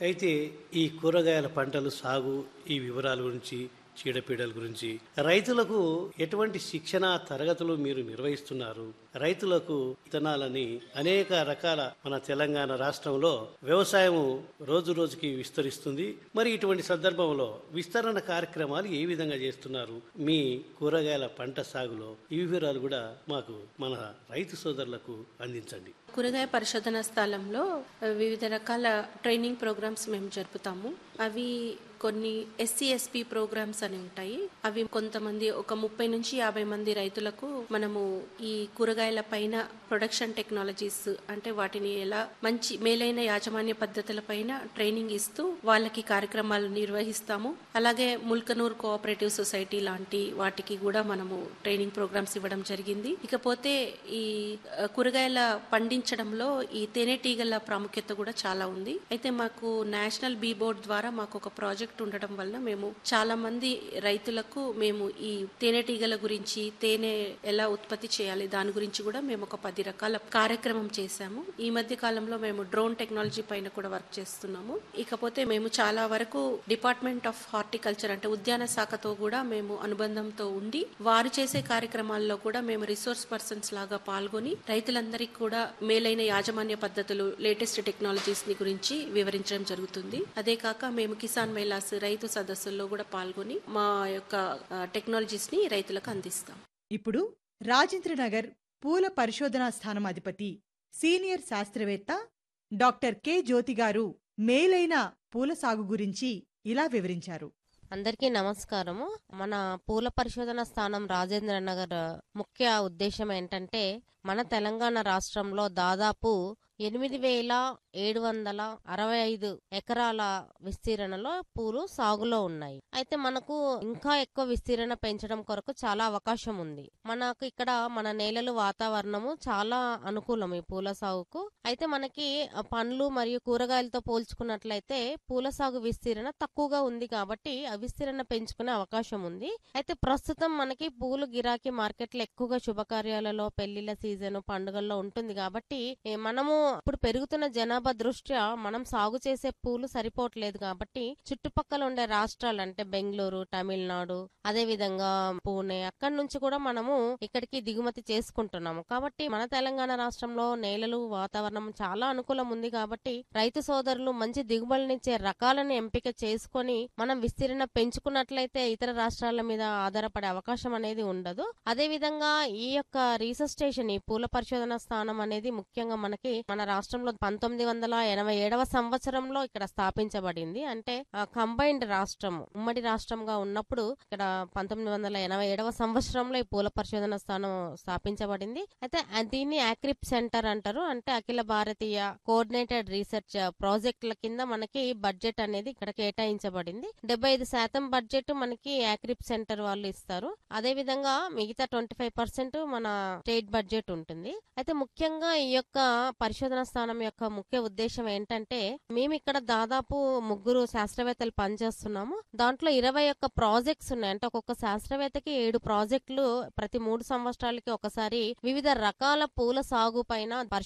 అయితే ఈ కూరగాయల పంటలు సాగు ఈ వివరాల గురించి చీడపీడల గురించి రైతులకు ఎటువంటి శిక్షణ తరగతులు మీరు నిర్వహిస్తున్నారు రైతులకు విత్తనాలని అనేక రకాల మన తెలంగాణ రాష్ట్రంలో వ్యవసాయం రోజు రోజుకి విస్తరిస్తుంది మరి ఇటువంటి సందర్భంలో విస్తరణ కార్యక్రమాలు ఏ విధంగా చేస్తున్నారు మీ కూరగాయల పంట సాగులో ఈ వివరాలు కూడా మాకు మన రైతు సోదరులకు అందించండి కూరగాయ పరిశోధన స్థలంలో వివిధ రకాల ట్రైనింగ్ ప్రోగ్రామ్స్ మేము జరుపుతాము అవి కొన్ని ఎస్సీ ఎస్పీ ప్రోగ్రామ్స్ అని ఉంటాయి అవి కొంతమంది ఒక ముప్పై నుంచి యాభై మంది రైతులకు మనము ఈ కూరగాయల పైన ప్రొడక్షన్ టెక్నాలజీస్ అంటే వాటిని ఎలా మంచి మేలైన యాజమాన్య పద్ధతుల పైన ట్రైనింగ్ ఇస్తూ వాళ్ళకి కార్యక్రమాలు నిర్వహిస్తాము అలాగే ముల్కనూర్ కోఆపరేటివ్ సొసైటీ లాంటి వాటికి కూడా మనము ట్రైనింగ్ ప్రోగ్రామ్స్ ఇవ్వడం జరిగింది ఇకపోతే ఈ ఆ, కూరగాయల పండించడంలో ఈ తేనెటీగల ప్రాముఖ్యత కూడా చాలా ఉంది అయితే మాకు నేషనల్ బీ బోర్డ్ ద్వారా మాకు ఒక ప్రాజెక్ట్ ఉండడం వల్ల మేము చాలా మంది రైతులకు మేము ఈ తేనెటీగల గురించి తేనె ఎలా ఉత్పత్తి చేయాలి దాని గురించి కూడా మేము ఒక పది రకాల కార్యక్రమం చేశాము ఈ మధ్య కాలంలో మేము డ్రోన్ టెక్నాలజీ పైన కూడా వర్క్ చేస్తున్నాము ఇకపోతే మేము చాలా వరకు డిపార్ట్మెంట్ ఆఫ్ హార్టికల్చర్ అంటే ఉద్యాన శాఖతో కూడా మేము అనుబంధంతో ఉండి వారు చేసే కార్యక్రమాల్లో కూడా మేము రిసోర్స్ పర్సన్స్ లాగా పాల్గొని రైతులందరికీ కూడా మేలైన యాజమాన్య పద్ధతులు లేటెస్ట్ టెక్నాలజీస్ ని గురించి వివరించడం జరుగుతుంది అదే కాక మేము కిసాన్ మేళాస్ రైతు సదస్సుల్లో కూడా పాల్గొని మా యొక్క టెక్నాలజీస్ ని రైతులకు అందిస్తాం ఇప్పుడు రాజేంద్రనగర్ పూల పరిశోధనా స్థానం అధిపతి సీనియర్ శాస్త్రవేత్త డాక్టర్ కె జ్యోతి గారు మేలైన పూల సాగు గురించి ఇలా వివరించారు అందరికీ నమస్కారము మన పూల పరిశోధన స్థానం రాజేంద్ర నగర్ ముఖ్య ఉద్దేశం ఏంటంటే మన తెలంగాణ రాష్ట్రంలో దాదాపు ఎనిమిది వేల ఏడు వందల అరవై ఐదు ఎకరాల విస్తీర్ణలో పూలు సాగులో ఉన్నాయి అయితే మనకు ఇంకా ఎక్కువ విస్తీరణ పెంచడం కొరకు చాలా అవకాశం ఉంది మనకు ఇక్కడ మన నేలలు వాతావరణము చాలా అనుకూలం ఈ పూల సాగుకు అయితే మనకి ఆ, పండ్లు మరియు కూరగాయలతో పోల్చుకున్నట్లయితే పూల సాగు విస్తీరణ తక్కువగా ఉంది కాబట్టి ఆ విస్తీరణ పెంచుకునే అవకాశం ఉంది అయితే ప్రస్తుతం మనకి పూలు గిరాకీ మార్కెట్లో ఎక్కువగా శుభకార్యాలలో పెళ్లిళ్ల సీజన్ పండుగల్లో ఉంటుంది కాబట్టి ఏ, మనము ఇప్పుడు పెరుగుతున్న జనాభా దృష్ట్యా మనం సాగు చేసే పూలు సరిపోవట్లేదు కాబట్టి చుట్టుపక్కల ఉండే రాష్ట్రాలు అంటే బెంగళూరు తమిళనాడు అదే విధంగా పూణే అక్కడి నుంచి కూడా మనము ఇక్కడికి దిగుమతి చేసుకుంటున్నాము కాబట్టి మన తెలంగాణ రాష్ట్రంలో నేలలు వాతావరణం చాలా అనుకూలం ఉంది కాబట్టి రైతు సోదరులు మంచి దిగుబడినిచ్చే రకాలను ఎంపిక చేసుకొని మనం విస్తీర్ణ పెంచుకున్నట్లయితే ఇతర రాష్ట్రాల మీద ఆధారపడే అవకాశం అనేది ఉండదు అదే విధంగా ఈ యొక్క రీసెర్చ్ స్టేషన్ ఈ పూల పరిశోధన స్థానం అనేది ముఖ్యంగా మనకి మన రాష్ట్రంలో పంతొమ్మిది వందల ఎనభై ఏడవ సంవత్సరంలో ఇక్కడ స్థాపించబడింది అంటే కంబైన్డ్ రాష్ట్రం ఉమ్మడి రాష్ట్రంగా ఉన్నప్పుడు ఇక్కడ పంతొమ్మిది వందల ఎనభై ఏడవ సంవత్సరంలో ఈ పూల పరిశోధన స్థానం స్థాపించబడింది అయితే ఆ దీన్ని యాక్రిప్ సెంటర్ అంటారు అంటే అఖిల భారతీయ కోఆర్డినేటెడ్ రీసెర్చ్ ప్రాజెక్టుల కింద మనకి బడ్జెట్ అనేది ఇక్కడ కేటాయించబడింది డెబ్బై ఐదు శాతం బడ్జెట్ మనకి యాక్రిప్ సెంటర్ వాళ్ళు ఇస్తారు అదే విధంగా మిగతా ట్వంటీ ఫైవ్ పర్సెంట్ మన స్టేట్ బడ్జెట్ ఉంటుంది అయితే ముఖ్యంగా ఈ యొక్క పరిశోధన స్థానం యొక్క ముఖ్య ఉద్దేశం ఏంటంటే మేము ఇక్కడ దాదాపు ముగ్గురు శాస్త్రవేత్తలు పనిచేస్తున్నాము దాంట్లో ఇరవై ఒక్క ప్రాజెక్ట్స్ ఉన్నాయి అంటే ఒక్కొక్క శాస్త్రవేత్తకి ఏడు ప్రాజెక్టులు ప్రతి మూడు సంవత్సరాలకి ఒకసారి వివిధ రకాల పూల సాగు పైన